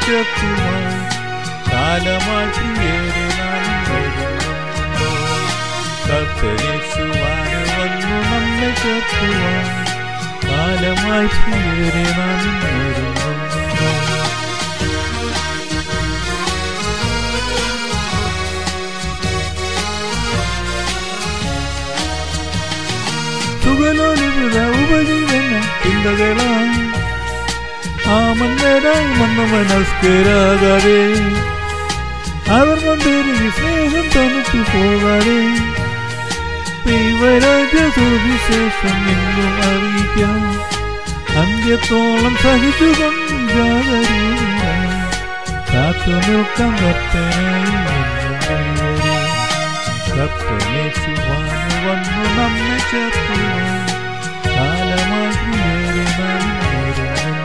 ചേർക്കുവാൻ കാലമായി പ്രിയരെ നാം വരുന്നുണ്ടോ കർത്തരേശുവാന് വന്നു നമ്മെ ചേർക്കുവാൻ കാലമായി പ്രിയരെ നാം വരുന്നുണ്ടോ സുഖലോലിപുര ഉപജീവന ചിന്തകളായി ആമന്നരായി വന്ന മനസ്കരാകാതെ അവർ കൊണ്ടിരുന്ന് സ്നേഹം തണുത്തു പോകാതെ ദൈവരാജ്യ സുവിശേഷം എന്നും അറിയിക്കാം അന്ത്യത്തോളം സഹിച്ചുകൊണ്ടും ജാഗരൂകരായി കാത്തു നിൽക്കാം കർത്തനായി എന്നും ദൈവമേ. കർത്തനേശുവാണ് വന്നു നമ്മെ ചേർക്കുവാൻ കാലമായി ഏറെ നാം വരുന്നുണ്ട്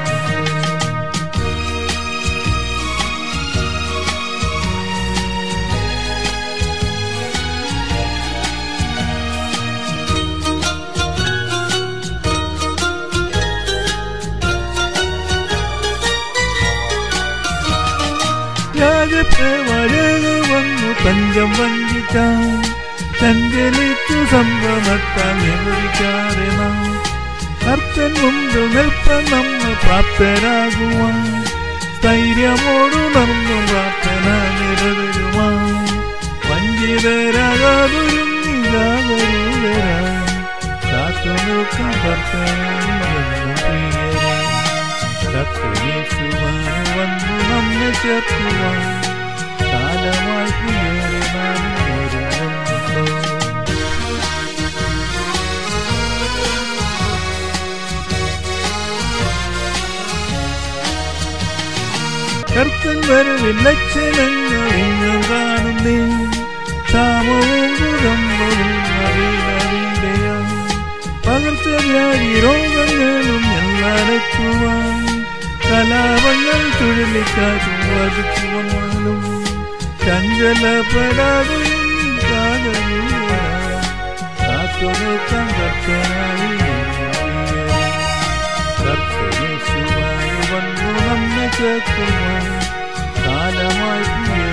രാജപ്രവരക വന്നു തഞ്ചം വഞ്ചിക്കാൻ ചഞ്ചലിച്ചു സംഭ്രമത്താൽ നിവരിക്കാതെ നാം കർത്തൻ മുമ്പ് നിൽപ്പാൻ നമ്മൾ പ്രാപ്തരാകുവാൻ സ്ഥൈര്യമോടുണർന്നു പ്രാർത്ഥന നിരതരുവാൻ വഞ്ചിതരാകാതൊരുങ്ങി ജാഗരൂകരായി കാത്തു നിൽക്കാൻ കർത്തനായി എന്നും പ്രിയരേ കർത്തയേശുവാൻ വന്നു നമ്മെ ചേർക്കുവാൻ കാലമായി പ്രിയരെ നാം വരുന്നുണ്ടോ കർത്തൻ വരവിൽ ലക്ഷണങ്ങൾ ഇന്നും കാണുന്നേ ക്ഷാമവും കുഴമ്പവും അറിയിലറിയില്ലയോ പകർച്ചവ്യാധി രോഗങ്ങളും എല്ലാടക്കുവാൻ കലാപങ്ങൾ ചുഴലിക്കാറ്റും വധിച്ചു വന്നാലും ചഞ്ചലപ്പെടാതെ കാത്തുനിൽക്കാൻ കർത്തനായി കർത്തനേശുവായി വന്നു നമ്മെ ചേർക്കുവാൻ കാലമായി പ്രിയ